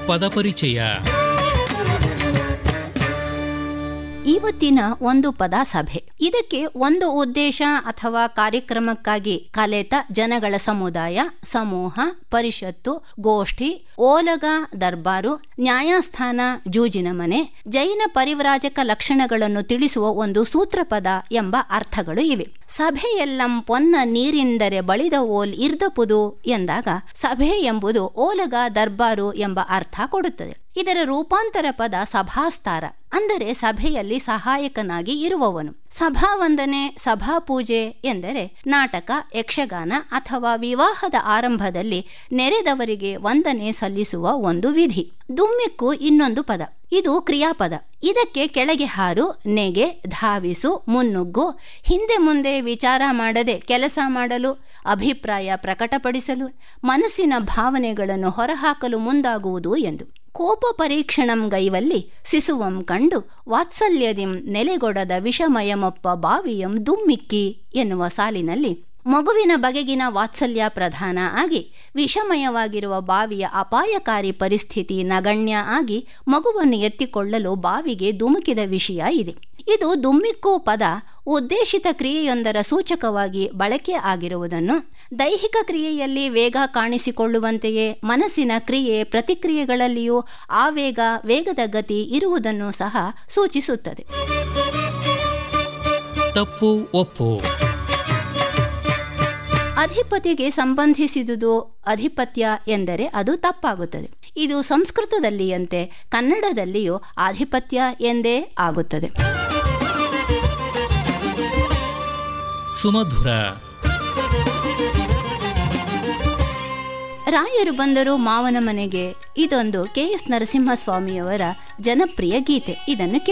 ಪದಪರಿಚಯ ಇವತ್ತಿನ ಒಂದು ಪದ ಸಭೆ ಇದಕ್ಕೆ ಒಂದು ಉದ್ದೇಶ ಅಥವಾ ಕಾರ್ಯಕ್ರಮಕ್ಕಾಗಿ ಕಲೆತ ಜನಗಳ ಸಮುದಾಯ ಸಮೂಹ ಪರಿಷತ್ತು ಗೋಷ್ಠಿ ಓಲಗ ದರ್ಬಾರು ನ್ಯಾಯಸ್ಥಾನ ಜೂಜಿನ ಮನೆ ಜೈನ ಪರಿವ್ರಾಜಕ ಲಕ್ಷಣಗಳನ್ನು ತಿಳಿಸುವ ಒಂದು ಸೂತ್ರಪದ ಎಂಬ ಅರ್ಥಗಳು ಇವೆ ಸಭೆಯೆಲ್ಲಂ ಪೊನ್ನ ನೀರಿಂದರೆ ಬಳಿದ ಓಲ್ ಇರ್ದಪುದು ಎಂದಾಗ ಸಭೆ ಎಂಬುದು ಓಲಗ ದರ್ಬಾರು ಎಂಬ ಅರ್ಥ ಕೊಡುತ್ತದೆ ಇದರ ರೂಪಾಂತರ ಪದ ಸಭಾಸ್ತಾರ ಅಂದರೆ ಸಭೆಯಲ್ಲಿ ಸಹಾಯಕನಾಗಿ ಇರುವವನು ಸಭಾವಂದನೆ ಸಭಾಪೂಜೆ ಎಂದರೆ ನಾಟಕ ಯಕ್ಷಗಾನ ಅಥವಾ ವಿವಾಹದ ಆರಂಭದಲ್ಲಿ ನೆರೆದವರಿಗೆ ವಂದನೆ ಸಲ್ಲಿಸುವ ಒಂದು ವಿಧಿ ದುಮ್ಮಿಕ್ಕು ಇನ್ನೊಂದು ಪದ ಇದು ಕ್ರಿಯಾಪದ ಇದಕ್ಕೆ ಕೆಳಗೆ ಹಾರು ನೆಗೆ ಧಾವಿಸು ಮುನ್ನುಗ್ಗು ಹಿಂದೆ ಮುಂದೆ ವಿಚಾರ ಮಾಡದೆ ಕೆಲಸ ಮಾಡಲು ಅಭಿಪ್ರಾಯ ಪ್ರಕಟಪಡಿಸಲು ಮನಸ್ಸಿನ ಭಾವನೆಗಳನ್ನು ಹೊರಹಾಕಲು ಮುಂದಾಗುವುದು ಎಂದು ಕೋಪ ಪರೀಕ್ಷಣಂ ಗೈವಲ್ಲಿ ಸಿಸುವಂ ಕಂಡು ವಾತ್ಸಲ್ಯದಿಂ ನೆಲೆಗೊಡದ ವಿಷಮಯಮೊಪ್ಪ ಬಾವಿಯಂ ದುಮ್ಮಿಕ್ಕಿ ಎನ್ನುವ ಸಾಲಿನಲ್ಲಿ ಮಗುವಿನ ಬಗೆಗಿನ ವಾತ್ಸಲ್ಯ ಪ್ರಧಾನ ಆಗಿ ವಿಷಮಯವಾಗಿರುವ ಬಾವಿಯ ಅಪಾಯಕಾರಿ ಪರಿಸ್ಥಿತಿ ನಗಣ್ಯ ಆಗಿ ಮಗುವನ್ನು ಎತ್ತಿಕೊಳ್ಳಲು ಬಾವಿಗೆ ಧುಮುಕಿದ ವಿಷಯ ಇದೆ ಇದು ದುಮ್ಮಿಕ್ಕು ಪದ ಉದ್ದೇಶಿತ ಕ್ರಿಯೆಯೊಂದರ ಸೂಚಕವಾಗಿ ಬಳಕೆ ಆಗಿರುವುದನ್ನು ದೈಹಿಕ ಕ್ರಿಯೆಯಲ್ಲಿ ವೇಗ ಕಾಣಿಸಿಕೊಳ್ಳುವಂತೆಯೇ ಮನಸ್ಸಿನ ಕ್ರಿಯೆ ಪ್ರತಿಕ್ರಿಯೆಗಳಲ್ಲಿಯೂ ಆವೇಗ ವೇಗದ ಗತಿ ಇರುವುದನ್ನು ಸಹ ಸೂಚಿಸುತ್ತದೆ ತಪ್ಪು ಒಪ್ಪು ಅಧಿಪತಿಗೆ ಸಂಬಂಧಿಸಿದುದು ಅಧಿಪತ್ಯ ಎಂದರೆ ಅದು ತಪ್ಪಾಗುತ್ತದೆ ಇದು ಸಂಸ್ಕೃತದಲ್ಲಿಯಂತೆ ಕನ್ನಡದಲ್ಲಿಯೂ ಆಧಿಪತ್ಯ ಎಂದೇ ಆಗುತ್ತದೆ ಸುಮಧುರ ರಾಯರು ಬಂದರು ಮಾವನ ಮನೆಗೆ ಇದೊಂದು ಕೆ ಎಸ್ ನರಸಿಂಹಸ್ವಾಮಿಯವರ ಜನಪ್ರಿಯ ಗೀತೆ ಇದನ್ನು